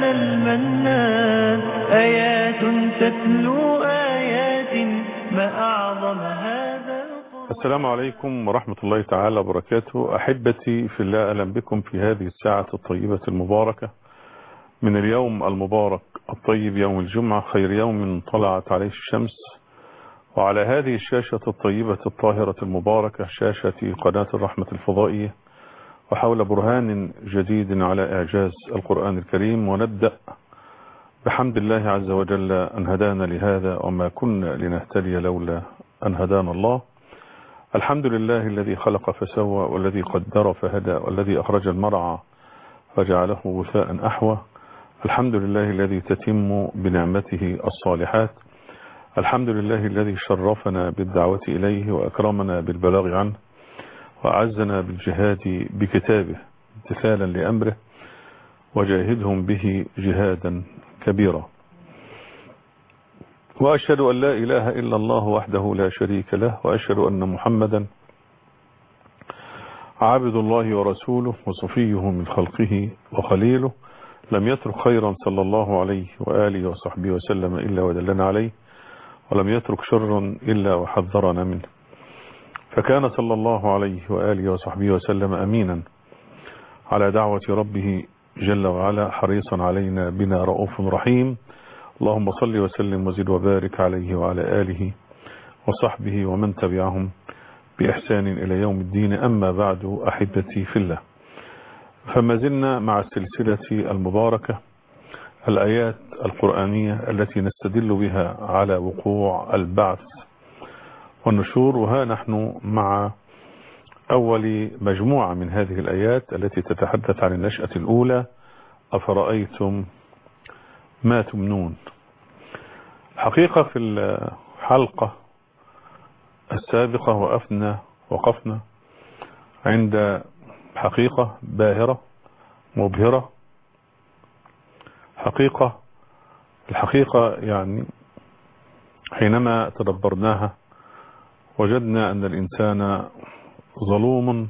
سبحان المنان آيات تتلو آيات ما أعظم هذا القرآن السلام عليكم ورحمة الله تعالى وبركاته أحبتي في الله أهلا بكم في هذه الساعة الطيبة المباركة من اليوم المبارك الطيب يوم الجمعة خير يوم طلعت عليه الشمس وعلى هذه الشاشة الطيبة الطاهرة المباركة شاشة قناة الرحمة الفضائية وحول برهان جديد على إعجاز القرآن الكريم ونبدأ بحمد الله عز وجل أن هدانا لهذا وما كنا لنهتدي لولا أن هدانا الله الحمد لله الذي خلق فسوى والذي قدر فهدى والذي أخرج المرعى فجعله غثاء أحوى الحمد لله الذي تتم بنعمته الصالحات الحمد لله الذي شرفنا بالدعوة إليه وأكرمنا بالبلاغ عنه وأعزنا بالجهاد بكتابه امتثالا لأمره وجاهدهم به جهادا كبيرا وأشهد أن لا إله إلا الله وحده لا شريك له وأشهد أن محمدا عبد الله ورسوله وصفيه من خلقه وخليله لم يترك خيرا صلى الله عليه وآله وصحبه وسلم إلا ودلنا عليه ولم يترك شرا إلا وحذرنا منه فكان صلى الله عليه وآله وصحبه وسلم أمينا على دعوة ربه جل وعلا حريصا علينا بنا رؤوف رحيم اللهم صل وسلم وزد وبارك عليه وعلى آله وصحبه ومن تبعهم بإحسان إلى يوم الدين أما بعد أحبتي في الله فما زلنا مع السلسلة المباركة الآيات القرآنية التي نستدل بها على وقوع البعث والنشور وها نحن مع أول مجموعة من هذه الآيات التي تتحدث عن النشأة الأولى أفرأيتم ما تمنون حقيقة في الحلقة السابقة وقفنا وقفنا عند حقيقة باهرة مبهرة حقيقة الحقيقة يعني حينما تدبرناها وجدنا أن الإنسان ظلوم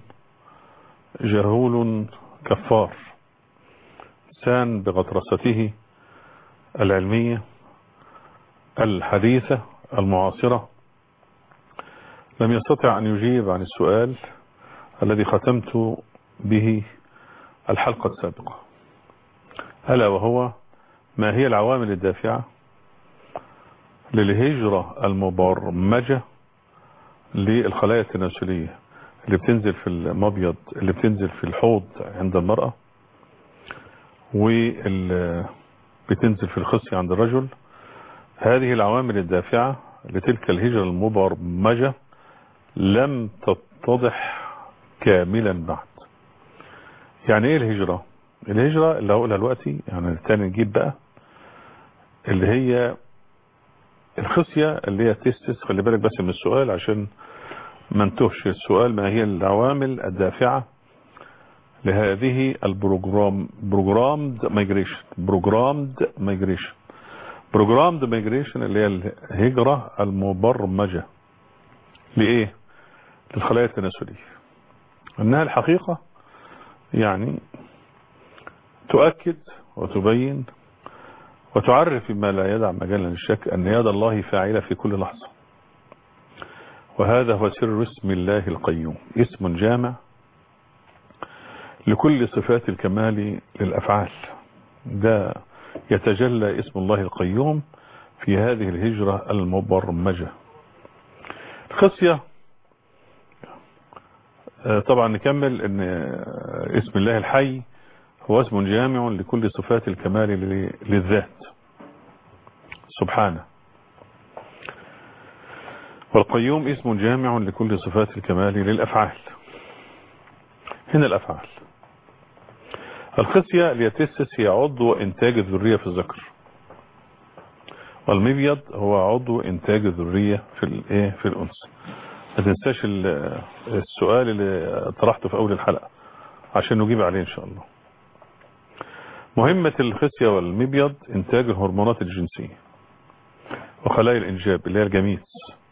جهول كفار إنسان بغطرسته العلمية الحديثة المعاصرة لم يستطع أن يجيب عن السؤال الذي ختمت به الحلقة السابقة ألا وهو ما هي العوامل الدافعة للهجرة المبرمجة للخلايا التناسلية اللي بتنزل في المبيض اللي بتنزل في الحوض عند المرأة واللي بتنزل في الخصية عند الرجل هذه العوامل الدافعة لتلك الهجرة المبرمجة لم تتضح كاملا بعد يعني ايه الهجرة الهجرة اللي هقولها دلوقتي يعني الثاني نجيب بقى اللي هي الخصية اللي هي تستس خلي بالك بس من السؤال عشان ما انتهش السؤال ما هي العوامل الدافعة لهذه البروجرام بروجرامد مايجريشن بروجرامد مايجريشن بروجرامد مايجريشن اللي هي الهجرة المبرمجة لإيه للخلايا التناسلية انها الحقيقة يعني تؤكد وتبين وتعرف بما لا يدع مجالا للشك أن يد الله فاعلة في كل لحظة وهذا هو سر اسم الله القيوم اسم جامع لكل صفات الكمال للأفعال ده يتجلى اسم الله القيوم في هذه الهجرة المبرمجة الخصية طبعا نكمل ان اسم الله الحي هو اسم جامع لكل صفات الكمال للذات سبحانه والقيوم اسم جامع لكل صفات الكمال للأفعال هنا الأفعال الخصية اليتسس هي عضو إنتاج الذرية في الذكر والمبيض هو عضو إنتاج الذرية في الايه في الأنثى ما تنساش السؤال اللي طرحته في أول الحلقة عشان نجيب عليه إن شاء الله مهمة الخصية والمبيض إنتاج الهرمونات الجنسية وخلايا الإنجاب اللي هي الجميس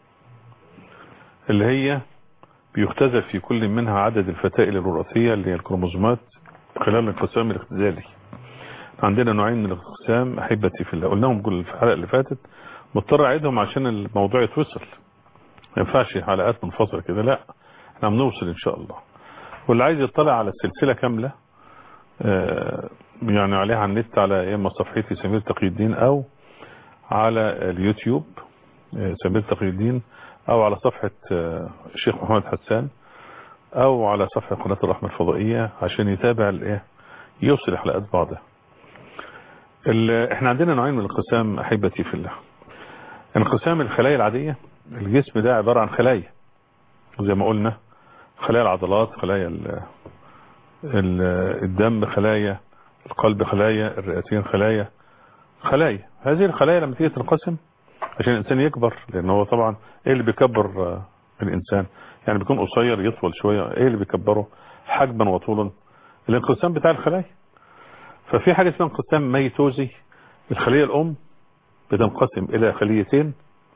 اللي هي بيختزل في كل منها عدد الفتائل الوراثية اللي هي الكروموزومات خلال الانقسام الاختزالي عندنا نوعين من الانقسام احبتي في الله قلناهم كل في الحلقه اللي فاتت مضطر اعيدهم عشان الموضوع يتوصل ما ينفعش حلقات منفصله كده لا احنا بنوصل ان شاء الله واللي عايز يطلع على السلسله كامله آه، يعني عليها على النت على يا اما صفحتي سمير تقي الدين او على اليوتيوب آه، سمير تقي الدين او على صفحه آه، الشيخ محمد حسان او على صفحه قناه الرحمه الفضائيه عشان يتابع الايه يوصل الحلقات بعضها ال- احنا عندنا نوعين من الانقسام احبتي في الله انقسام الخلايا العاديه الجسم ده عباره عن خلايا زي ما قلنا خلايا العضلات خلايا ال- ال- الدم خلايا القلب خلايا الرئتين خلايا خلايا هذه الخلايا لما تيجي تنقسم عشان الانسان يكبر لان هو طبعا ايه اللي بيكبر آه، الانسان يعني بيكون قصير يطول شويه ايه اللي بيكبره حجما وطولا الانقسام بتاع الخلايا ففي حاجه اسمها انقسام ميتوزي الخليه الام بتنقسم الى خليتين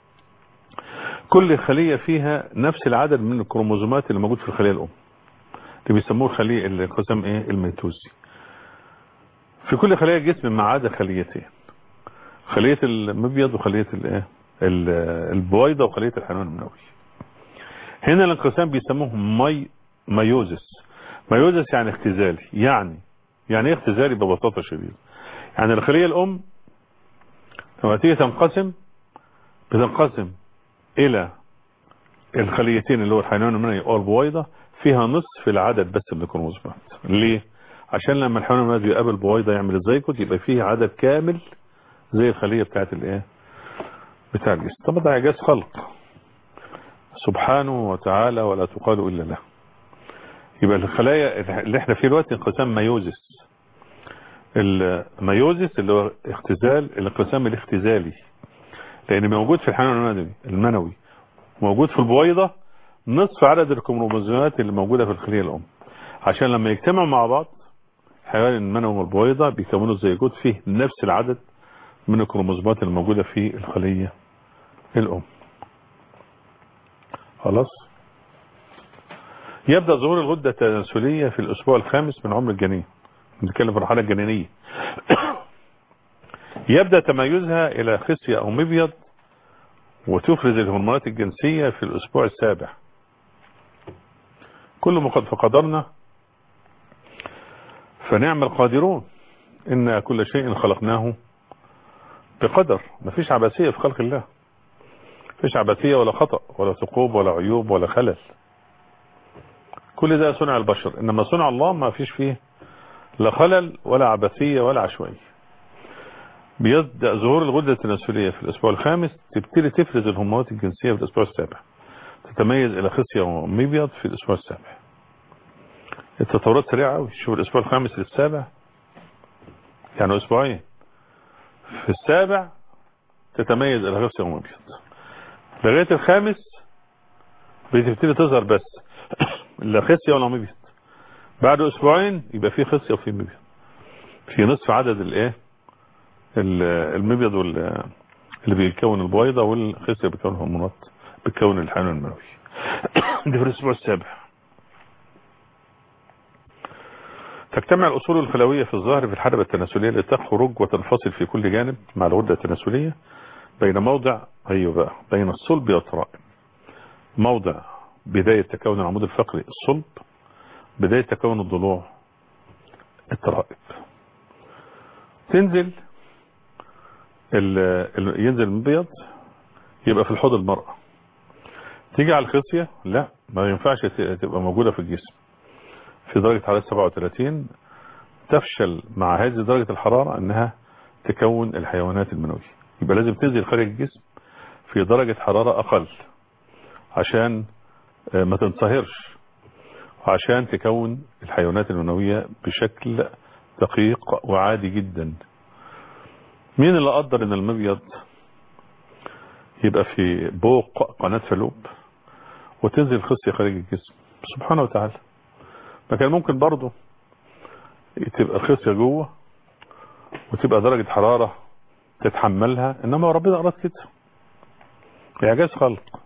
كل خليه فيها نفس العدد من الكروموزومات اللي موجود في الخليه الام اللي بيسموه الخليه الانقسام ايه الميتوزي في كل خليه الجسم ما عدا خليتين خليه المبيض وخليه الايه ال- البويضه وخليه الحيوان المنوي هنا الانقسام بيسموه مي ميوزس ميوزس يعني اختزالي يعني يعني ايه اختزالي ببساطه شديده يعني الخليه الام لما تيجي تنقسم بتنقسم الى الخليتين اللي هو الحيوان المنوي او البويضه فيها نصف العدد بس من الكروموسومات ليه عشان لما الحيوان المنوي يقابل بويضه يعمل الزيكوت يبقى فيه عدد كامل زي الخليه بتاعت الايه بتاع الجسم طبعا ده اعجاز خلق سبحانه وتعالى ولا تقال الا له يبقى الخلايا اللي احنا فيه دلوقتي انقسام ميوزس الميوزس اللي هو اختزال الانقسام الاختزالي لان موجود في الحيوان المنوي المنوي موجود في البويضه نصف عدد الكروموزومات اللي موجوده في الخليه الام عشان لما يجتمعوا مع بعض الحيوان المنوي والبويضه بيكونوا الزيجوت فيه نفس العدد من الكروموزومات الموجوده في الخليه الام خلاص يبدا ظهور الغده التناسليه في الاسبوع الخامس من عمر الجنين بنتكلم في المرحله الجنينيه يبدا تميزها الى خصيه او مبيض وتفرز الهرمونات الجنسيه في الاسبوع السابع كل ما قد فقدرنا فنعم القادرون إن كل شيء خلقناه بقدر مفيش عبثية في خلق الله مفيش عبثية ولا خطأ ولا ثقوب ولا عيوب ولا خلل كل ده صنع البشر إنما صنع الله ما فيش فيه لا خلل ولا عبثية ولا عشوائية بيبدأ ظهور الغدة التناسلية في الأسبوع الخامس تبتدي تفرز الهرمونات الجنسية في الأسبوع السابع تتميز إلى خصية ومبيض في الأسبوع السابع التطورات سريعة قوي شوف الأسبوع الخامس للسابع يعني أسبوعين في السابع تتميز إلى خصية ومبيض لغاية الخامس بتبتدي تظهر بس لا خصية ولا مبيض بعد أسبوعين يبقى في خصية وفي مبيض في نصف عدد الايه المبيض وال اللي بيكون البويضة والخصية بيكون الهرمونات بيكون الحيوان المنوي دي في الأسبوع السابع تجتمع الأصول الخلوية في الظهر في الحلبة التناسلية لتخرج وتنفصل في كل جانب مع الغدة التناسلية بين موضع أيوة بقى بين الصلب والترائب موضع بداية تكون العمود الفقري الصلب بداية تكون الضلوع الترائب تنزل ال ال ينزل المبيض يبقى في الحوض المرأة تيجي على الخصية لا ما ينفعش تبقى موجودة في الجسم في درجة حرارة 37 تفشل مع هذه درجة الحرارة انها تكون الحيوانات المنوية يبقى لازم تنزل خارج الجسم في درجة حرارة اقل عشان ما تنصهرش وعشان تكون الحيوانات المنوية بشكل دقيق وعادي جدا مين اللي قدر ان المبيض يبقى في بوق قناة فلوب وتنزل خصية خارج الجسم سبحانه وتعالى ما كان ممكن برضه تبقى خصية جوه وتبقى درجة حرارة تتحملها انما ربنا اراد كده اعجاز خلق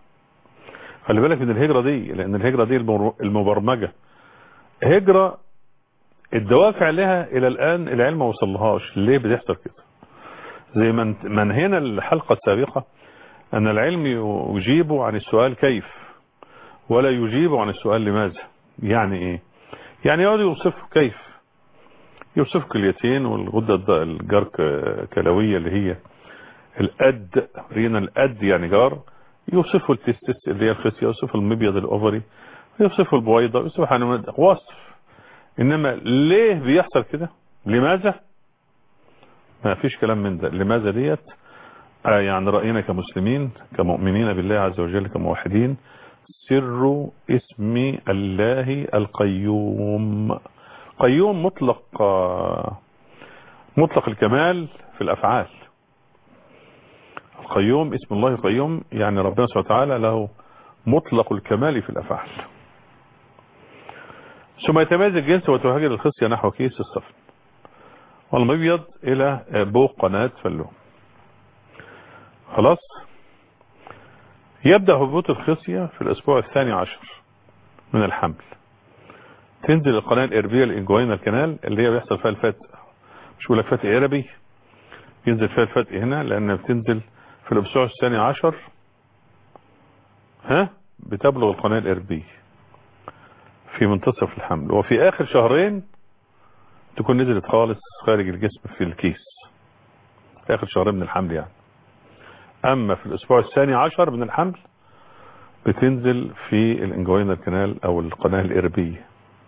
خلي بالك من الهجرة دي لان الهجرة دي المبرمجة هجرة الدوافع لها الى الان العلم ما وصلهاش ليه بتحصل كده زي ما منهينا الحلقة السابقة ان العلم يجيب عن السؤال كيف ولا يجيب عن السؤال لماذا يعني ايه يعني يقعد يوصف كيف يوصف كليتين والغدة الجار كلوية اللي هي الأد رينا الأد يعني جار يوصفه التستس اللي هي الخصية يوصفه المبيض الأوفري يوصفه البويضة يوصفه حنوات وصف إنما ليه بيحصل كده لماذا ما فيش كلام من ده لماذا ديت آه يعني رأينا كمسلمين كمؤمنين بالله عز وجل كموحدين سر اسم الله القيوم قيوم مطلق مطلق الكمال في الأفعال القيوم اسم الله قيوم يعني ربنا سبحانه وتعالى له مطلق الكمال في الأفعال ثم يتميز الجنس وتهاجر الخصية نحو كيس الصفن والمبيض إلى بوق قناة فلوم خلاص يبدأ هبوط الخصية في الأسبوع الثاني عشر من الحمل تنزل القناة الإربية الإنجوين الكنال اللي هي بيحصل فيها الفتق مش بقول لك فتق إربي ينزل فيها الفتق هنا لأنها بتنزل في الأسبوع الثاني عشر ها بتبلغ القناة الإربية في منتصف الحمل وفي آخر شهرين تكون نزلت خالص خارج الجسم في الكيس في آخر شهرين من الحمل يعني أما في الأسبوع الثاني عشر من الحمل بتنزل في الانجوينال كانال أو القناة الإربية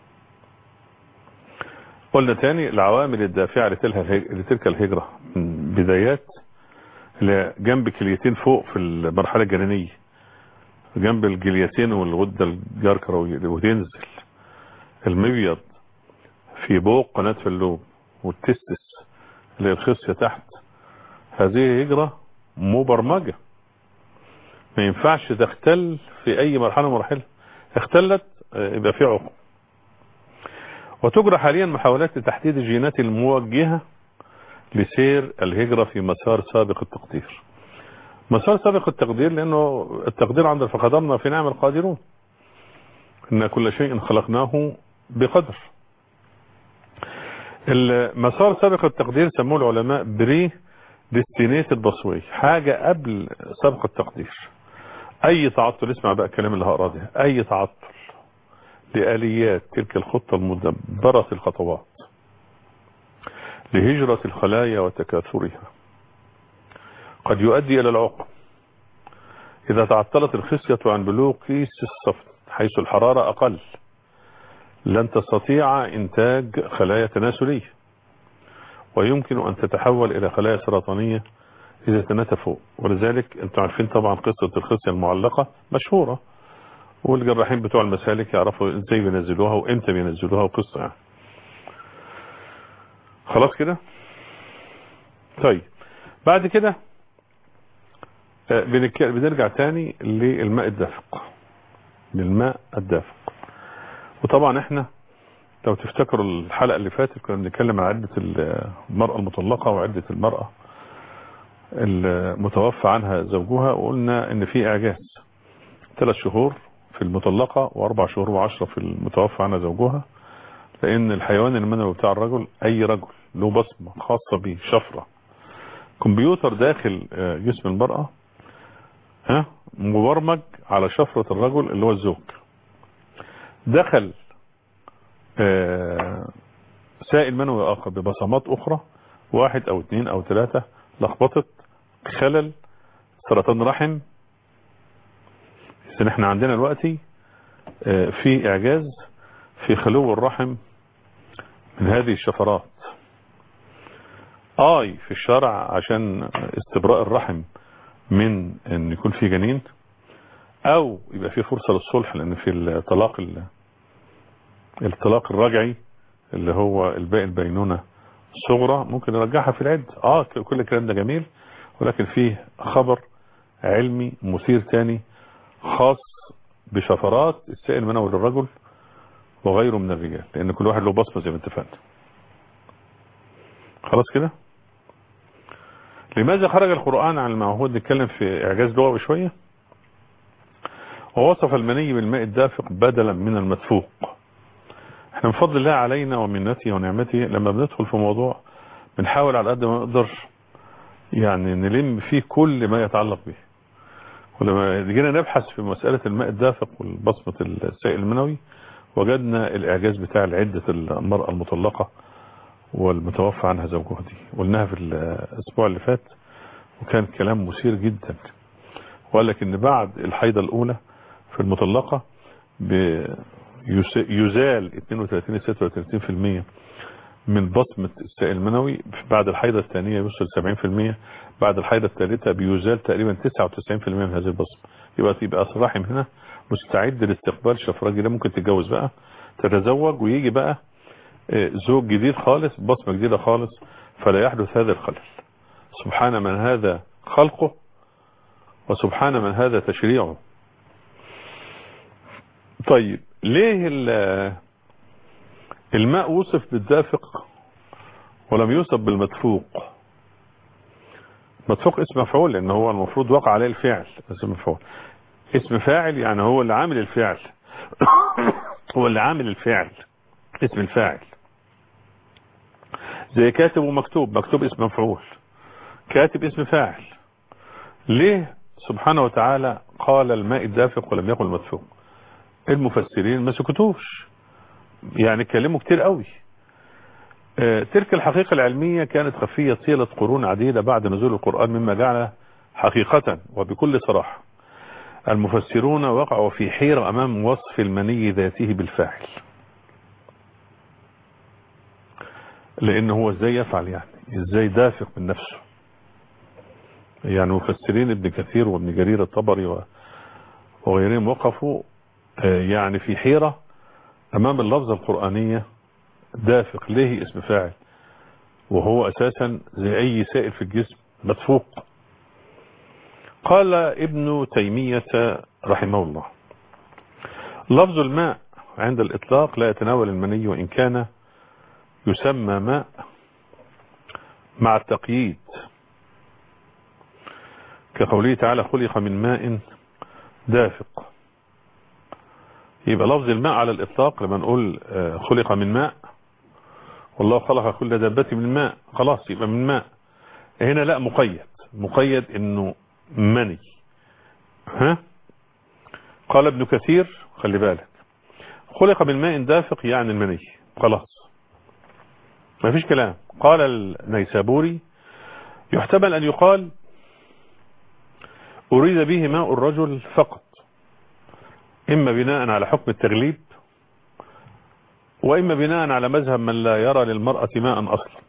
قلنا تاني العوامل الدافعة لتلك الهجرة من بدايات جنب كليتين فوق في المرحلة الجنينية جنب الجليتين والغدة الجاركرة وتنزل المبيض في بوق قناة فلوب والتستس اللي هي الخصية تحت هذه هجرة مبرمجة ما ينفعش تختل في اي مرحلة مراحلها اختلت يبقى في عقم وتجرى حاليا محاولات لتحديد الجينات الموجهة لسير الهجرة في مسار سابق التقدير مسار سابق التقدير لانه التقدير عند فقدرنا في نعم القادرون ان كل شيء خلقناه بقدر المسار سابق التقدير سموه العلماء بري ديستينيت البصوي حاجة قبل سابق التقدير اي تعطل اسمع بقى الكلام اللي هقراه ده اي تعطل لآليات تلك الخطة المدبرة الخطوات لهجرة الخلايا وتكاثرها قد يؤدي إلى العقم إذا تعطلت الخصية عن بلوغ كيس الصفن حيث الحرارة أقل لن تستطيع إنتاج خلايا تناسلية ويمكن أن تتحول إلى خلايا سرطانية إذا تنتفوا ولذلك أنتم عارفين طبعا قصة الخصية المعلقة مشهورة والجراحين بتوع المسالك يعرفوا ازاي بينزلوها وامتى بينزلوها وقصة يعني خلاص كده طيب بعد كده بنرجع تاني للماء الدافق للماء الدافق وطبعا احنا لو تفتكروا الحلقة اللي فاتت كنا بنتكلم عن عدة المرأة المطلقة وعدة المرأة المتوفى عنها زوجها وقلنا ان في اعجاز ثلاث شهور في المطلقة واربع شهور وعشرة في المتوفى عنها زوجها لان الحيوان المنوي بتاع الرجل اي رجل له بصمة خاصة به شفرة كمبيوتر داخل جسم المرأة ها مبرمج على شفرة الرجل اللي هو الزوج دخل سائل منوي اخر ببصمات اخرى واحد او اثنين او ثلاثة لخبطت خلل سرطان رحم اذا احنا عندنا دلوقتي في اعجاز في خلو الرحم من هذه الشفرات اي في الشرع عشان استبراء الرحم من ان يكون في جنين او يبقى في فرصة للصلح لان في الطلاق الطلاق الرجعي اللي هو الباقي البينونة الصغرى ممكن نرجعها في العد اه كل الكلام ده جميل ولكن فيه خبر علمي مثير تاني خاص بشفرات السائل المنوي للرجل وغيره من الرجال لان كل واحد له بصمه زي ما اتفقنا خلاص كده لماذا خرج القرآن عن المعهود نتكلم في اعجاز لغوي شوية ووصف المني بالماء الدافق بدلا من المدفوق احنا من فضل الله علينا ومنته ونعمته لما بندخل في موضوع بنحاول على قد ما نقدر يعني نلم فيه كل ما يتعلق به ولما جينا نبحث في مسألة الماء الدافق والبصمة السائل المنوي وجدنا الإعجاز بتاع عدة المرأة المطلقة والمتوفى عنها زوجها دي قلناها في الأسبوع اللي فات وكان كلام مثير جدا وقال لك ان بعد الحيضة الأولى في المطلقة يزال 32-36% من بصمة السائل المنوي بعد الحيضة الثانية يوصل 70% بعد الحيضة الثالثة بيزال تقريبا 99% من هذه البصمة يبقى تبقى الرحم هنا مستعد لاستقبال شفراجي ده ممكن تتجوز بقى تتزوج ويجي بقى زوج جديد خالص بصمة جديدة خالص فلا يحدث هذا الخلل سبحان من هذا خلقه وسبحان من هذا تشريعه طيب ليه الماء وصف بالدافق ولم يوصف بالمدفوق مدفوق اسم مفعول لان هو المفروض وقع عليه الفعل اسم مفعول اسم فاعل يعني هو اللي عامل الفعل هو اللي عامل الفعل اسم الفاعل زي كاتب ومكتوب مكتوب اسم مفعول كاتب اسم فاعل ليه سبحانه وتعالى قال الماء الدافق ولم يقل المدفوق المفسرين ما سكتوش يعني اتكلموا كتير قوي اه تلك الحقيقة العلمية كانت خفية طيلة قرون عديدة بعد نزول القرآن مما جعل حقيقة وبكل صراحة المفسرون وقعوا في حيرة أمام وصف المني ذاته بالفاعل لأنه هو ازاي يفعل يعني ازاي دافق من نفسه يعني مفسرين ابن كثير وابن جرير الطبري وغيرهم وقفوا يعني في حيرة امام اللفظة القرآنية دافق ليه اسم فاعل وهو اساسا زي اي سائل في الجسم مدفوق قال ابن تيمية رحمه الله لفظ الماء عند الاطلاق لا يتناول المني وان كان يسمى ماء مع التقييد كقوله تعالى خلق من ماء دافق يبقى لفظ الماء على الإطلاق لما نقول خلق من ماء والله خلق كل دابة من ماء خلاص يبقى من ماء هنا لا مقيد مقيد انه مني ها قال ابن كثير خلي بالك خلق من ماء دافق يعني المني خلاص ما فيش كلام قال النيسابوري يحتمل ان يقال أريد به ماء الرجل فقط إما بناء على حكم التغليب وإما بناء على مذهب من لا يرى للمرأة ماء أصلا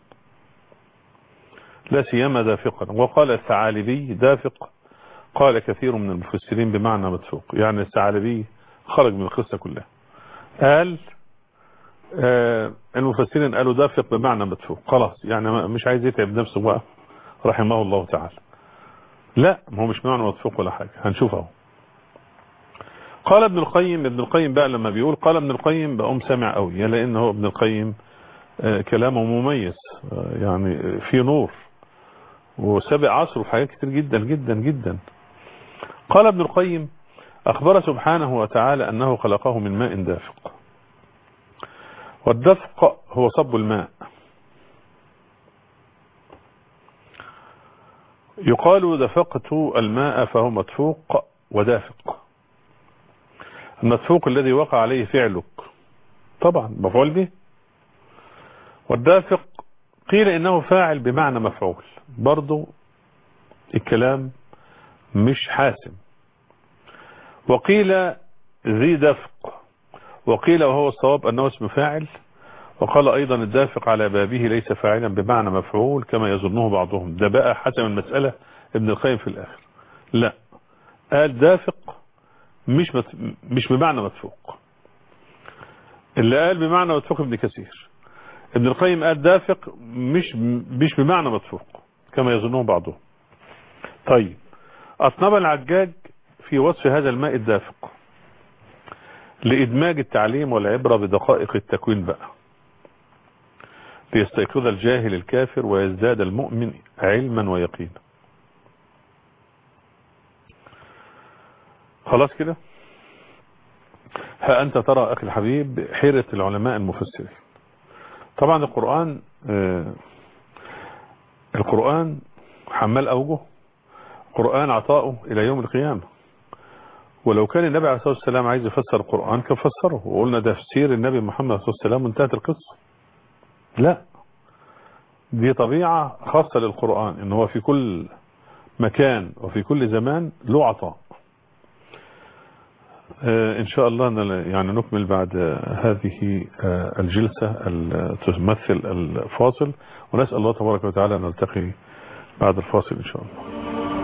لا سيما دافقا وقال الثعالبي دافق قال كثير من المفسرين بمعنى مدفوق يعني الثعالبي خرج من القصة كلها قال آه المفسرين قالوا دافق بمعنى مدفوق خلاص يعني مش عايز يتعب نفسه بقى رحمه الله تعالى لا ما هو مش معنى مدفوق ولا حاجة هنشوف اهو قال ابن القيم ابن القيم بقى لما بيقول قال ابن القيم بقوم سامع قوي لان هو ابن القيم آه كلامه مميز آه يعني في نور وسابق عصره في حاجات كتير جدا جدا جدا قال ابن القيم اخبر سبحانه وتعالى انه خلقه من ماء دافق والدفق هو صب الماء يقال دفقت الماء فهو مدفوق ودافق المدفوق الذي وقع عليه فعلك طبعا مفعول به والدافق قيل انه فاعل بمعنى مفعول برضو الكلام مش حاسم وقيل ذي دفق وقيل وهو الصواب انه اسم فاعل وقال ايضا الدافق على بابه ليس فاعلا بمعنى مفعول كما يظنه بعضهم ده بقى حسم المسألة ابن القيم في الاخر لا قال دافق مش مت... مش بمعنى مدفوق اللي قال بمعنى مدفوق ابن كثير ابن القيم قال دافق مش مش بمعنى مدفوق كما يظنه بعضهم طيب اطنب العجاج في وصف هذا الماء الدافق لإدماج التعليم والعبرة بدقائق التكوين بقى ليستيقظ الجاهل الكافر ويزداد المؤمن علما ويقينا خلاص كده ها أنت ترى أخي الحبيب حيرة العلماء المفسرين طبعا القرآن آه القرآن حمال أوجه قرآن عطاؤه إلى يوم القيامة ولو كان النبي عليه الصلاة والسلام عايز يفسر القرآن كان فسره وقلنا ده تفسير النبي محمد عليه الصلاة والسلام وانتهت القصة لا دي طبيعة خاصة للقرآن ان هو في كل مكان وفي كل زمان له عطاء آه ان شاء الله يعني نكمل بعد هذه آه الجلسة تمثل الفاصل ونسأل الله تبارك وتعالى ان نلتقي بعد الفاصل ان شاء الله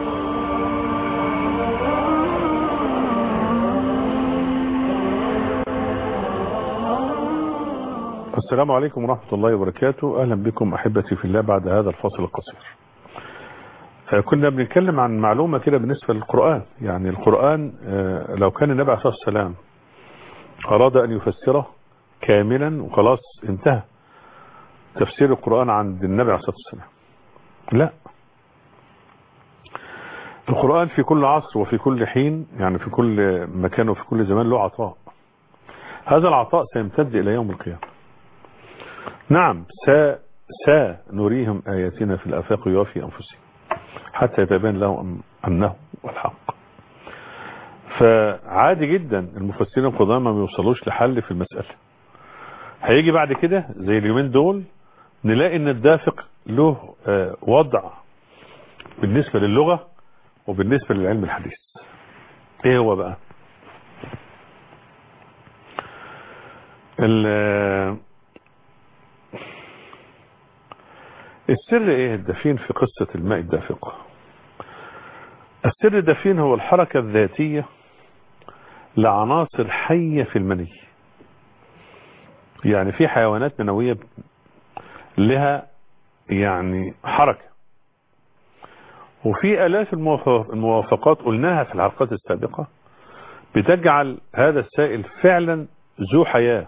السلام عليكم ورحمة الله وبركاته أهلا بكم أحبتي في الله بعد هذا الفاصل القصير كنا بنتكلم عن معلومة كده بالنسبة للقرآن يعني القرآن لو كان النبي عليه الصلاة والسلام أراد أن يفسره كاملا وخلاص انتهى تفسير القرآن عند النبي عليه الصلاة والسلام لا القرآن في كل عصر وفي كل حين يعني في كل مكان وفي كل زمان له عطاء هذا العطاء سيمتد إلى يوم القيامة نعم سا سنريهم آياتنا في الآفاق وفي أنفسهم حتى يتبين لهم أنه الحق فعادي جدا المفسرين القدامى ما بيوصلوش لحل في المسألة هيجي بعد كده زي اليومين دول نلاقي ان الدافق له وضع بالنسبة للغة وبالنسبة للعلم الحديث ايه هو بقى السر ايه الدفين في قصة الماء الدافق السر الدفين هو الحركة الذاتية لعناصر حية في المني يعني في حيوانات منوية لها يعني حركة وفي آلاف الموافقات قلناها في الحلقات السابقة بتجعل هذا السائل فعلا ذو حياة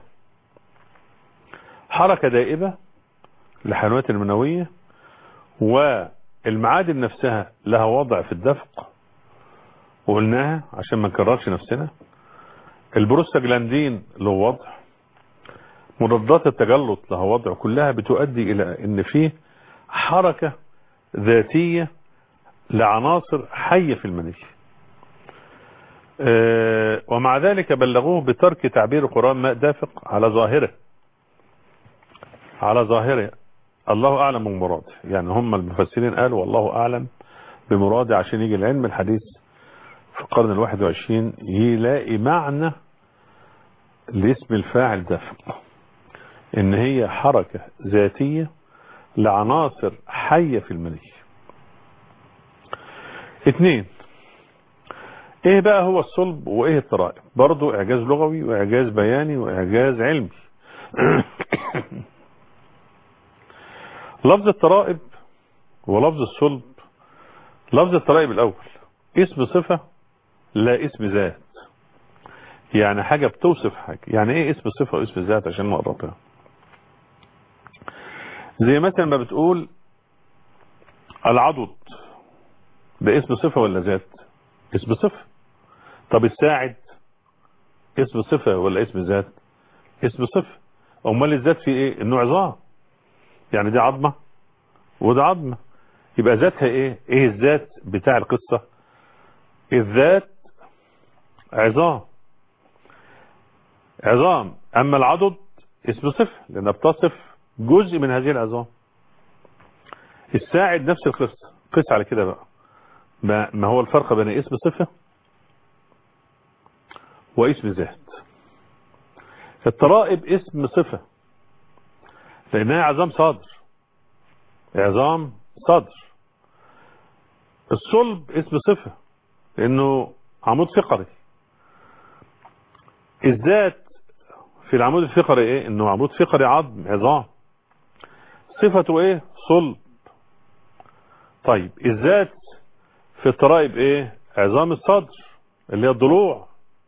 حركة دائبة الحيوانات المنوية والمعادن نفسها لها وضع في الدفق وقلناها عشان ما نكررش نفسنا البروستاجلاندين له وضع مضادات التجلط لها وضع كلها بتؤدي الى ان فيه حركة ذاتية لعناصر حية في المني اه ومع ذلك بلغوه بترك تعبير القرآن ماء دافق على ظاهره على ظاهره الله أعلم بمراده يعني هم المفسرين قالوا والله أعلم بمراده عشان يجي العلم الحديث في القرن الواحد وعشرين يلاقي معنى لاسم الفاعل دافق ان هي حركة ذاتية لعناصر حية في المني اتنين ايه بقى هو الصلب وايه الطرائب برضو اعجاز لغوي واعجاز بياني واعجاز علمي لفظ الطرائب ولفظ الصلب لفظ الطرائب الاول اسم صفة لا اسم ذات يعني حاجة بتوصف حاجة يعني ايه اسم صفة واسم ذات عشان نقربها زي مثلا ما بتقول العضد ده اسم صفة ولا ذات اسم صفة طب الساعد اسم صفة ولا اسم ذات اسم صفة امال الذات في ايه انه عظام يعني دي عظمة وده عظمة يبقى ذاتها ايه ايه الذات بتاع القصة الذات عظام عظام اما العضد اسم صفة لانها بتصف جزء من هذه العظام الساعد نفس القصة قس على كده بقى ما, ما هو الفرق بين اسم صفة واسم ذات الطرائب اسم صفة لانها عظام صادر عظام صدر الصلب اسم صفة لانه عمود فقري الذات في العمود الفقري ايه انه عمود فقري عظم عظام صفته ايه صلب طيب الذات في الطرائب ايه عظام الصدر اللي هي الضلوع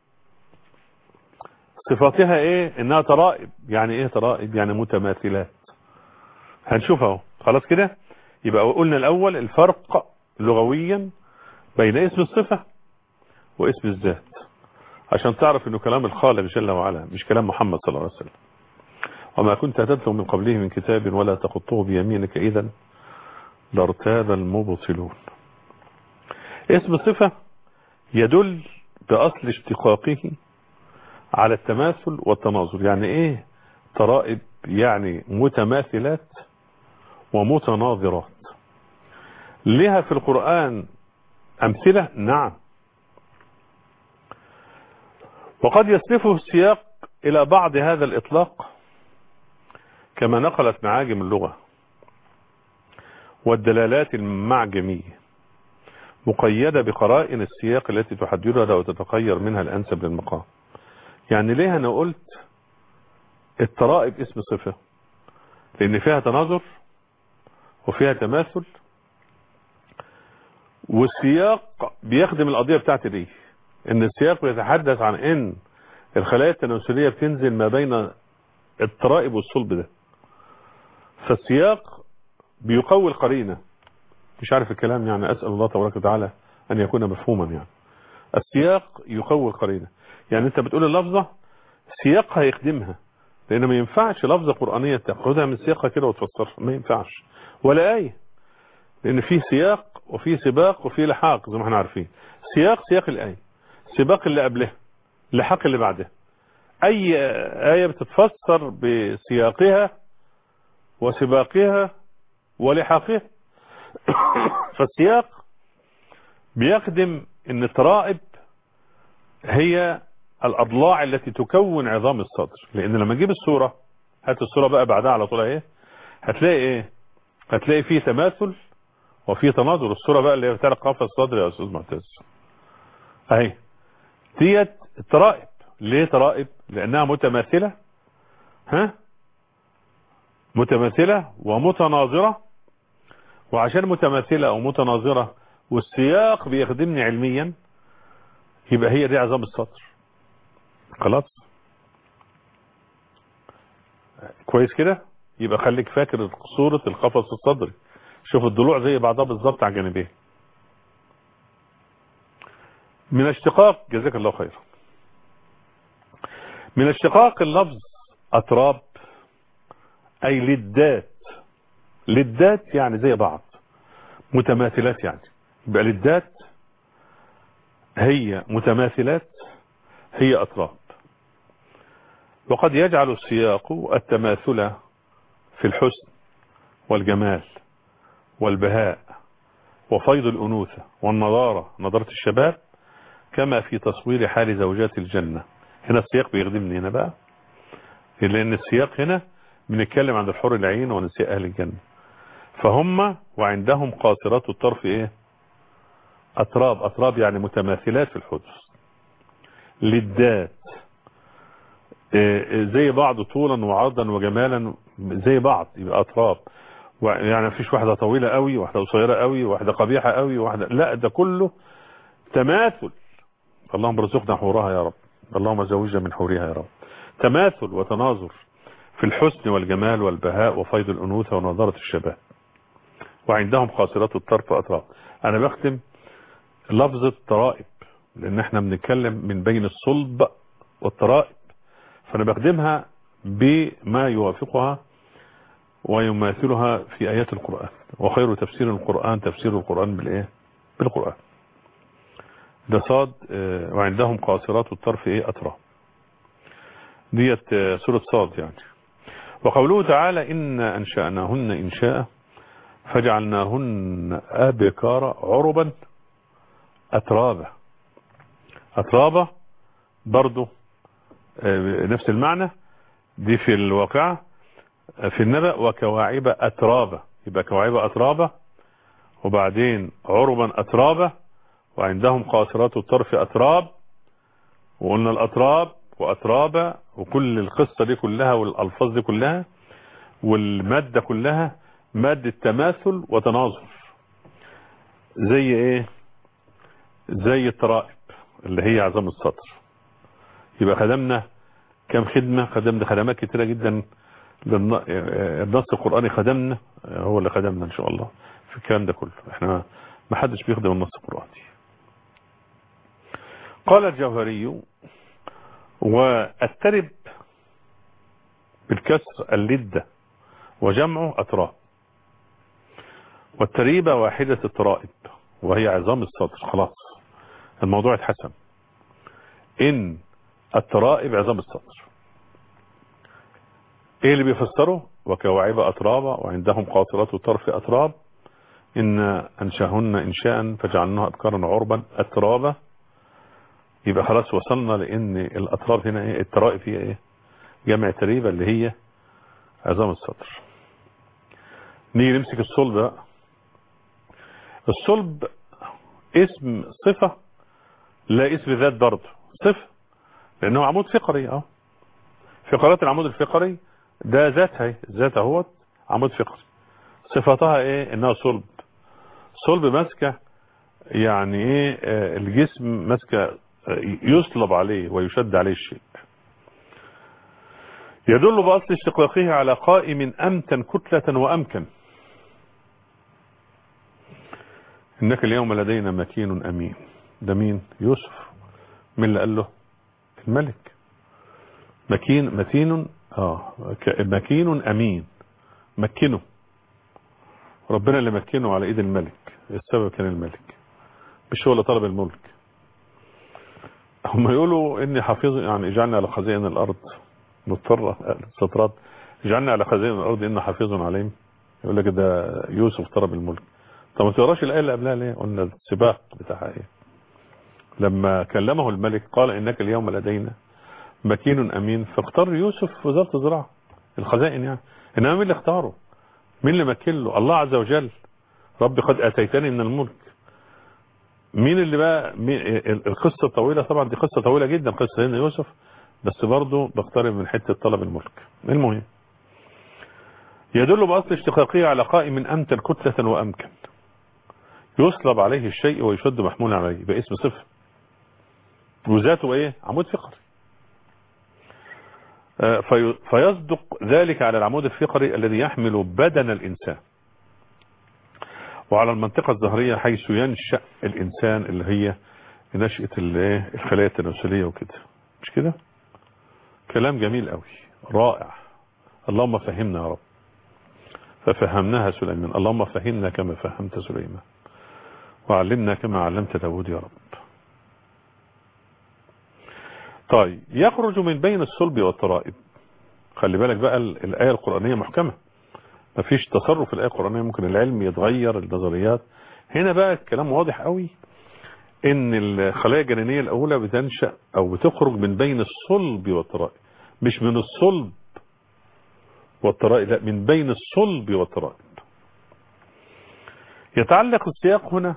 صفاتها ايه انها طرائب يعني ايه طرائب يعني متماثلات هنشوف اهو خلاص كده يبقى قلنا الاول الفرق لغويا بين اسم الصفة واسم الذات عشان تعرف انه كلام الخالق جل وعلا مش كلام محمد صلى الله عليه وسلم وما كنت تتلو من قبله من كتاب ولا تخطه بيمينك اذا لارتاب المبطلون اسم صفة يدل بأصل اشتقاقه على التماثل والتناظر يعني ايه ترائب يعني متماثلات ومتناظرات لها في القرآن أمثلة نعم وقد يصرفه السياق إلى بعض هذا الإطلاق كما نقلت معاجم اللغة والدلالات المعجمية مقيدة بقرائن السياق التي تحددها وتتخير منها الأنسب للمقام يعني ليه أنا قلت الترائب اسم صفة لأن فيها تناظر وفيها تماثل والسياق بيخدم القضية بتاعتي دي ان السياق بيتحدث عن ان الخلايا التناسلية بتنزل ما بين الترائب والصلب ده فالسياق بيقوي القرينة مش عارف الكلام يعني أسأل الله تبارك وتعالى أن يكون مفهوما يعني السياق يقوي القرينة يعني أنت بتقول اللفظة سياقها يخدمها لأن ما ينفعش لفظة قرآنية تاخدها من سياقها كده وتفسرها ما ينفعش ولا آية لأن في سياق وفي سباق وفي لحاق زي ما احنا عارفين سياق سياق الآية سباق اللي قبلها لحاق اللي بعدها أي آية بتتفسر بسياقها وسباقها ولحاقها فالسياق بيخدم ان الترائب هي الأضلاع التي تكون عظام الصدر لأن لما نجيب الصورة هات الصورة بقى بعدها على طول ايه هتلاقي ايه هتلاقي فيه تماثل وفيه تناظر الصورة بقى اللي هي بتاع قفص الصدر يا أستاذ معتز اهي ديت الترائب ليه ترائب لأنها متماثلة ها متماثلة ومتناظرة وعشان متماثلة أو متناظرة والسياق بيخدمني علميا يبقى هي دي عظام السطر خلاص كويس كده يبقى خليك فاكر صورة القفص الصدري شوف الضلوع زي بعضها بالظبط على الجانبين من اشتقاق جزاك الله خير من اشتقاق اللفظ أتراب أي لدات لدات يعني زي بعض متماثلات يعني يبقى لدات هي متماثلات هي أطراب وقد يجعل السياق التماثل في الحسن والجمال والبهاء وفيض الأنوثة والنضارة نضارة الشباب كما في تصوير حال زوجات الجنة هنا السياق بيخدمني هنا بقى لأن السياق هنا بنتكلم عن الحور العين ونساء أهل الجنة فهم وعندهم قاصرات الطرف ايه أتراب أتراب يعني متماثلات في الحدث للدات إيه زي بعض طولا وعرضا وجمالا زي بعض يبقى أتراب يعني مفيش واحدة طويلة قوي واحدة قصيرة قوي واحدة قبيحة قوي واحدة لا ده كله تماثل اللهم ارزقنا حورها يا رب اللهم زوجنا من حورها يا رب تماثل وتناظر في الحسن والجمال والبهاء وفيض الأنوثة ونظارة الشباب وعندهم قاصرات الطرف أطراف أنا بختم لفظة ترائب لأن احنا بنتكلم من بين الصلب والترائب فأنا بخدمها بما يوافقها ويماثلها في آيات القرآن وخير تفسير القرآن تفسير القرآن بالإيه بالقرآن ده صاد وعندهم قاصرات الطرف إيه أطراف ديت سورة صاد يعني وقوله تعالى إن أنشأناهن إنشاء فجعلناهن أبكارا عربا أترابا أترابا برضو نفس المعنى دي في الواقعة في النبأ وكواعب أترابا يبقى كواعب أترابا وبعدين عربا أترابا وعندهم قاصرات الطرف أتراب وقلنا الأتراب وأترابا وكل القصة دي كلها والألفاظ دي كلها والمادة كلها مادة تماثل وتناظر زي ايه زي الترائب اللي هي عظام السطر يبقى خدمنا كم خدمة خدمنا خدمات كتيرة جدا النص القرآني خدمنا هو اللي خدمنا ان شاء الله في الكلام ده كله احنا ما حدش بيخدم النص القرآني قال الجوهري والترب بالكسر اللدة وجمعه أتراب والتريبة واحدة الترائب وهي عظام الصدر خلاص الموضوع اتحسن إن الترائب عظام الصدر ايه اللي بيفسره وكواعب أترابا وعندهم قاصرات الطرف أتراب إن أنشاهن إنشاء فجعلناها أبكارا عربا أترابا يبقى خلاص وصلنا لأن الأتراب هنا إيه الترائب هي إيه جمع تريبة اللي هي عظام الصدر نيجي نمسك الصلب بقى الصلب اسم صفة لا اسم ذات برضه صفة لأنه عمود فقري اه فقرات العمود الفقري ده ذاتها ذات اهوت عمود فقري صفتها ايه انها صلب صلب ماسكه يعني ايه آه الجسم ماسكه آه يصلب عليه ويشد عليه الشيء يدل بأصل استقلاقه على قائم أمتن كتلة وأمكن إنك اليوم لدينا مكين أمين ده مين يوسف من اللي قال له الملك مكين متين اه مكين امين مكنه ربنا اللي مكنه على ايد الملك السبب كان الملك مش هو اللي طلب الملك هم يقولوا اني حفيظ يعني اجعلني على خزائن الارض مضطرة السطرات اجعلني على خزائن الارض ان حفيظ عليهم يقول لك ده يوسف طلب الملك طب ما تقراش الايه اللي قبلها ليه قلنا السباق بتاعها ايه لما كلمه الملك قال انك اليوم لدينا مكين امين فاختار يوسف وزارة الزراعة الخزائن يعني انما مين اللي اختاره مين اللي مكن له الله عز وجل رب قد اتيتني من الملك مين اللي بقى مين القصة طويلة طبعا دي قصة طويلة جدا قصة سيدنا يوسف بس برضه بقترب من حتة طلب الملك المهم يدل بأصل اشتقاقه على قائم أمتن كتلة وأمكن يصلب عليه الشيء ويشد محمول عليه باسم صفر وذاته ايه عمود فقري في فيصدق ذلك على العمود الفقري الذي يحمل بدن الإنسان وعلى المنطقة الظهرية حيث ينشأ الإنسان اللي هي نشأة الخلايا التناسلية وكده مش كده كلام جميل قوي رائع اللهم فهمنا يا رب ففهمناها سليمان اللهم فهمنا كما فهمت سليمان وعلمنا كما علمت داود يا رب طيب يخرج من بين الصلب والترائب خلي بالك بقى الآية القرآنية محكمة مفيش تصرف في الآية القرآنية ممكن العلم يتغير النظريات هنا بقى الكلام واضح قوي ان الخلايا الجنينية الأولى بتنشأ أو بتخرج من بين الصلب والترائب مش من الصلب والترائب لا من بين الصلب والترائب يتعلق السياق هنا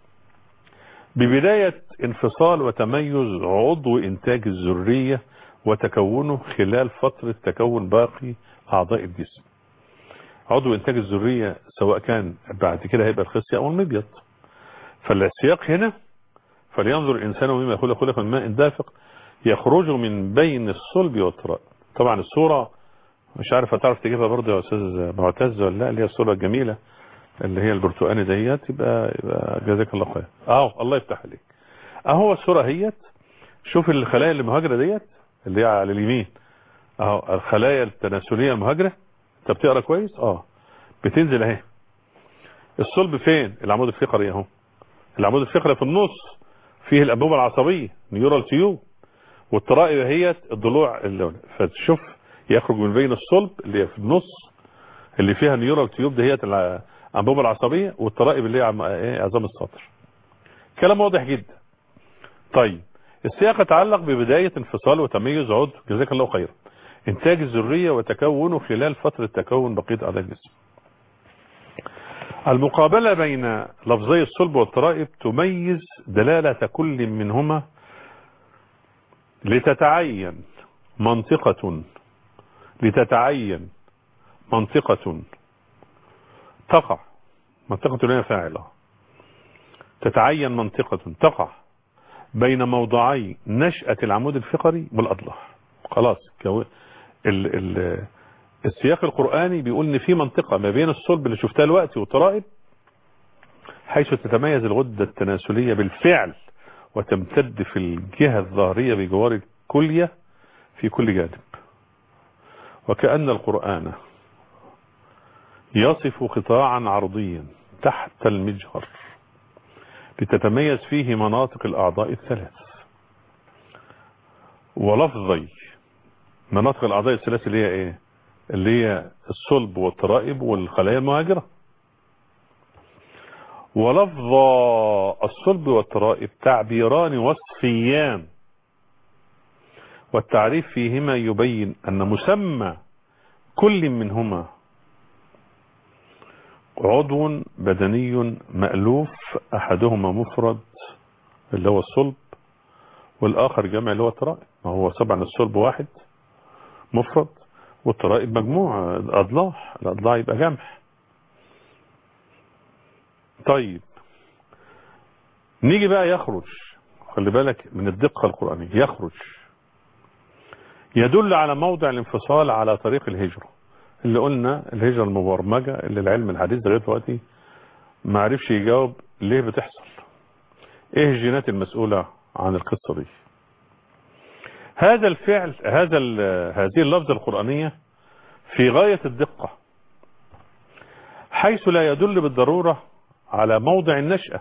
ببداية انفصال وتميز عضو انتاج الذرية وتكونه خلال فترة تكون باقي اعضاء الجسم عضو انتاج الذرية سواء كان بعد كده هيبقى الخصية او المبيض فالسياق هنا فلينظر الانسان مما خلق خلق من ماء دافق يخرج من بين الصلب والتراب طبعا الصورة مش عارف هتعرف تجيبها برضه يا استاذ معتز ولا لا اللي هي الصورة الجميلة اللي هي البرتقاني ديت يبقى, يبقى جزاك الله خير اهو الله يفتح عليك اهو الصورة هيت شوف الخلايا المهاجرة ديت اللي هي على اليمين اهو الخلايا التناسلية المهاجرة انت بتقرا كويس اه بتنزل اهي الصلب فين العمود الفقري اهو العمود الفقري في النص فيه الانبوبة العصبية نيورال تيوب والترائب هيت الضلوع اللون فتشوف يخرج من بين الصلب اللي هي في النص اللي فيها نيورال تيوب دهيت الانبوبة العصبية والترائب اللي هي عظام السطر كلام واضح جدا طيب السياق يتعلق ببداية انفصال وتميز عضو جزاك الله خيرا انتاج الذرية وتكونه خلال فترة تكون بقية اعضاء الجسم المقابلة بين لفظي الصلب والترائب تميز دلالة كل منهما لتتعين منطقة لتتعين منطقة تقع منطقة لنا فاعلة تتعين منطقة تقع بين موضعي نشأة العمود الفقري والأضلاع خلاص ال ال السياق القرآني بيقول ان في منطقة ما بين الصلب اللي شفتها الوقت والترائب حيث تتميز الغدة التناسلية بالفعل وتمتد في الجهة الظاهرية بجوار الكلية في كل جانب وكأن القرآن يصف قطاعا عرضيا تحت المجهر لتتميز فيه مناطق الأعضاء الثلاث ولفظي مناطق الأعضاء الثلاث اللي هي ايه اللي هي الصلب والترائب والخلايا المهاجرة ولفظ الصلب والترائب تعبيران وصفيان والتعريف فيهما يبين أن مسمى كل منهما عضو بدني مألوف أحدهما مفرد اللي هو الصلب والآخر جمع اللي هو الترائب ما هو طبعا الصلب واحد مفرد والترائب مجموعة الأضلاع الأضلاع يبقى جمع طيب نيجي بقى يخرج خلي بالك من الدقة القرآنية يخرج يدل على موضع الانفصال على طريق الهجرة اللي قلنا الهجرة المبرمجة اللي العلم الحديث لغايه دلوقتي ما عرفش يجاوب ليه بتحصل ايه الجينات المسؤولة عن القصة دي هذا الفعل هذا هذه اللفظة القرآنية في غاية الدقة حيث لا يدل بالضرورة على موضع النشأة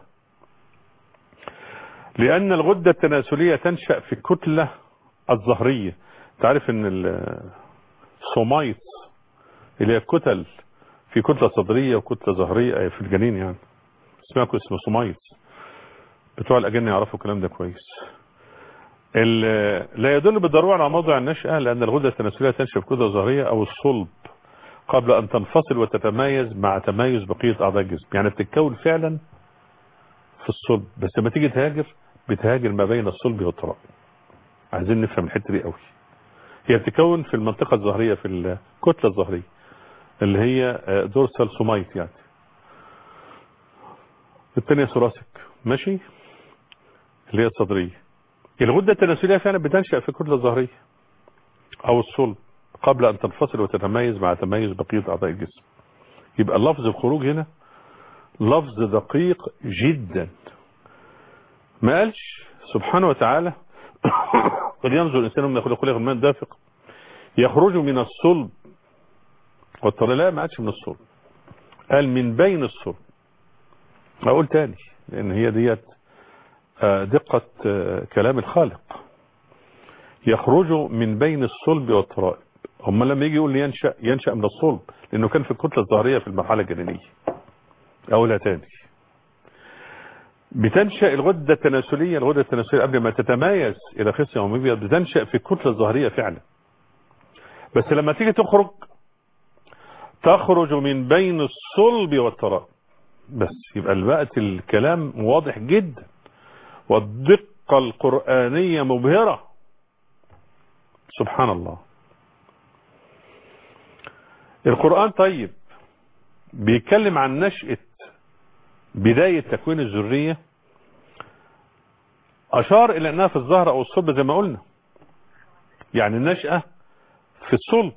لأن الغدة التناسلية تنشأ في الكتلة الظهرية تعرف ان الصومايت اللي هي الكتل في كتلة صدرية وكتلة ظهرية في الجنين يعني اسمها اسمه صومايت بتوع الأجنة يعرفوا الكلام ده كويس لا يدل بالضرورة على موضع النشأة لأن الغدة التناسلية تنشأ في كتلة ظهرية أو الصلب قبل أن تنفصل وتتمايز مع تمايز بقية أعضاء الجسم يعني بتتكون فعلا في الصلب بس لما تيجي تهاجر بتهاجر ما بين الصلب والتراب عايزين نفهم الحتة دي قوي هي بتتكون في المنطقة الظهرية في الكتلة الظهرية اللي هي دورسال سومايت يعني الثانية ثوراسيك ماشي اللي هي الصدرية الغدة التناسلية فعلا بتنشأ في الكتلة الظهرية او الصلب قبل ان تنفصل وتتميز مع تميز بقية اعضاء الجسم يبقى لفظ الخروج هنا لفظ دقيق جدا ما قالش سبحانه وتعالى قد ينظر الانسان من يخلق خلق الماء دافق يخرج من الصلب والطريق لا ما قالش من الصلب قال من بين الصلب اقول تاني لان هي ديت دقة كلام الخالق يخرج من بين الصلب والترائب هم لما يجي يقول لي ينشأ ينشأ من الصلب لانه كان في الكتلة الظهرية في المرحلة الجنينية اقولها تاني بتنشأ الغدة التناسلية الغدة التناسلية قبل ما تتمايز الى خصية ومبيض بتنشأ في الكتلة الظهرية فعلا بس لما تيجي تخرج تخرج من بين الصلب والترائب بس يبقى بقت الكلام واضح جدا والدقة القرآنية مبهرة سبحان الله القرآن طيب بيتكلم عن نشأة بداية تكوين الذرية أشار إلى أنها في الظهر أو الصلب زي ما قلنا يعني النشأة في الصلب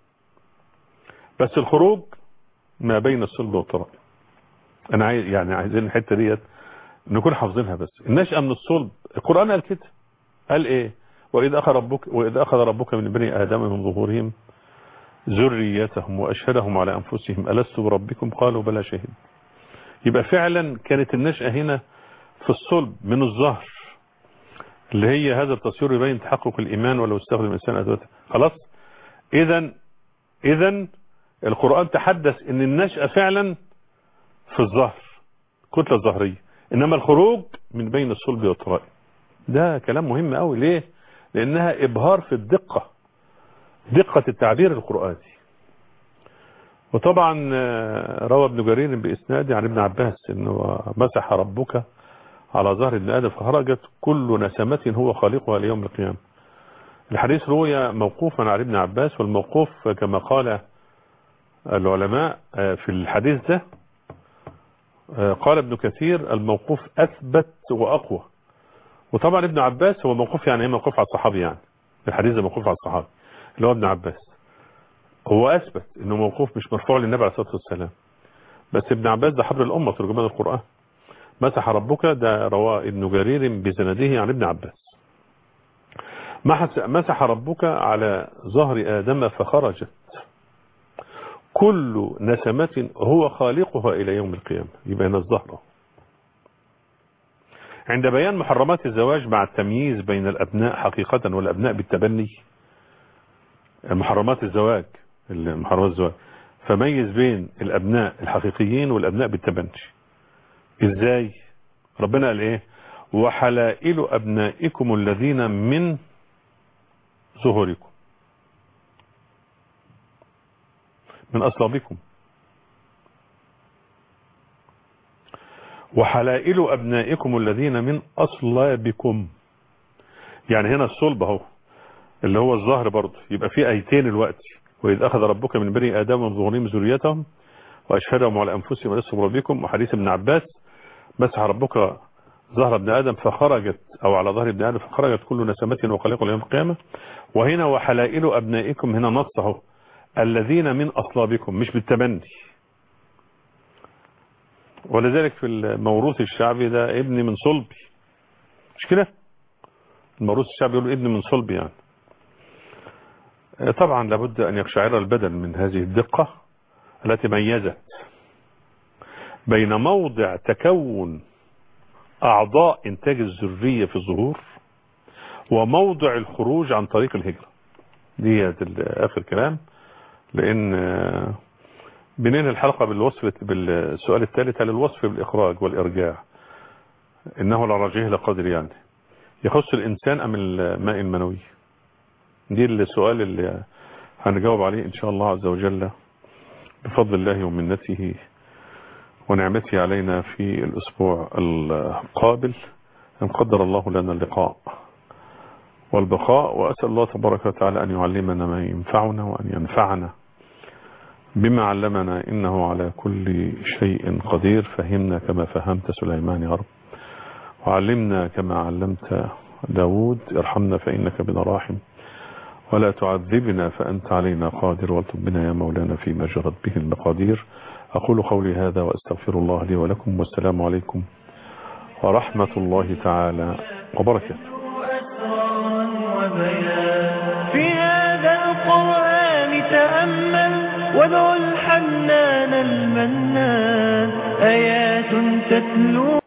بس الخروج ما بين الصلب والتراب أنا عايز يعني عايزين الحتة ديت نكون حافظينها بس النشأة من الصلب القرآن قال كده قال إيه وإذا أخذ ربك وإذا أخذ ربك من بني آدم من ظهورهم ذريتهم وأشهدهم على أنفسهم ألست بربكم قالوا بلى شهد يبقى فعلا كانت النشأة هنا في الصلب من الظهر اللي هي هذا التصوير يبين تحقق الإيمان ولو استخدم الإنسان أدوته خلاص إذا إذا القرآن تحدث ان النشأة فعلا في الظهر كتلة ظهرية انما الخروج من بين الصلب والترائب ده كلام مهم قوي ليه لانها ابهار في الدقة دقة التعبير القرآني وطبعا روى ابن جرير بإسناد عن ابن عباس انه مسح ربك على ظهر ابن آدم فخرجت كل نسمة هو خالقها ليوم القيامة الحديث روي موقوفا على ابن عباس والموقوف كما قال العلماء في الحديث ده قال ابن كثير الموقوف أثبت وأقوى وطبعا ابن عباس هو موقوف يعني ايه موقوف على الصحابي يعني الحديث ده موقوف على الصحابي اللي هو ابن عباس هو أثبت انه موقوف مش مرفوع للنبي عليه الصلاة والسلام بس ابن عباس ده حبر الأمة ترجمان القرآن مسح ربك ده رواه ابن جرير بسنده عن ابن عباس مسح ربك على ظهر آدم فخرجت كل نسمة هو خالقها إلى يوم القيامة يبقى هنا الزهرة عند بيان محرمات الزواج مع التمييز بين الأبناء حقيقة والأبناء بالتبني محرمات الزواج محرمات الزواج فميز بين الأبناء الحقيقيين والأبناء بالتبني إزاي ربنا قال إيه وحلائل أبنائكم الذين من ظهوركم من أصلابكم وحلائل أبنائكم الذين من أصلابكم يعني هنا الصلب اهو اللي هو الظهر برضه يبقى في آيتين الوقت وإذ أخذ ربك من بني آدم من ظهورهم ذريتهم وأشهدهم على أنفسهم ولست بربكم وحديث ابن عباس مسح ربك ظهر ابن آدم فخرجت أو على ظهر ابن آدم فخرجت كل نسمة وخليق يوم القيامة وهنا وحلائل أبنائكم هنا نص اهو الذين من أصلابكم مش بالتبني ولذلك في الموروث الشعبي ده ابن من صلبي مش كده الموروث الشعبي يقول ابن من صلبي يعني طبعا لابد أن يقشعر البدن من هذه الدقة التي ميزت بين موضع تكون أعضاء إنتاج الذرية في الظهور وموضع الخروج عن طريق الهجرة دي آخر كلام لأن بنين الحلقة بالوصف بالسؤال الثالث هل الوصف بالإخراج والإرجاع إنه لرجيه لقدر يعني يخص الإنسان أم الماء المنوي دي السؤال اللي هنجاوب عليه إن شاء الله عز وجل بفضل الله ومنته ونعمته علينا في الأسبوع القابل إن قدر الله لنا اللقاء والبقاء وأسأل الله تبارك وتعالى أن يعلمنا ما ينفعنا وأن ينفعنا بما علمنا إنه على كل شيء قدير فهمنا كما فهمت سليمان يا رب وعلمنا كما علمت داود ارحمنا فإنك بنا راحم ولا تعذبنا فأنت علينا قادر والطب بنا يا مولانا فيما جرت به المقادير أقول قولي هذا وأستغفر الله لي ولكم والسلام عليكم ورحمة الله تعالى وبركاته في هذا القرآن تأمل وادع الحنان المنان آيات تتلو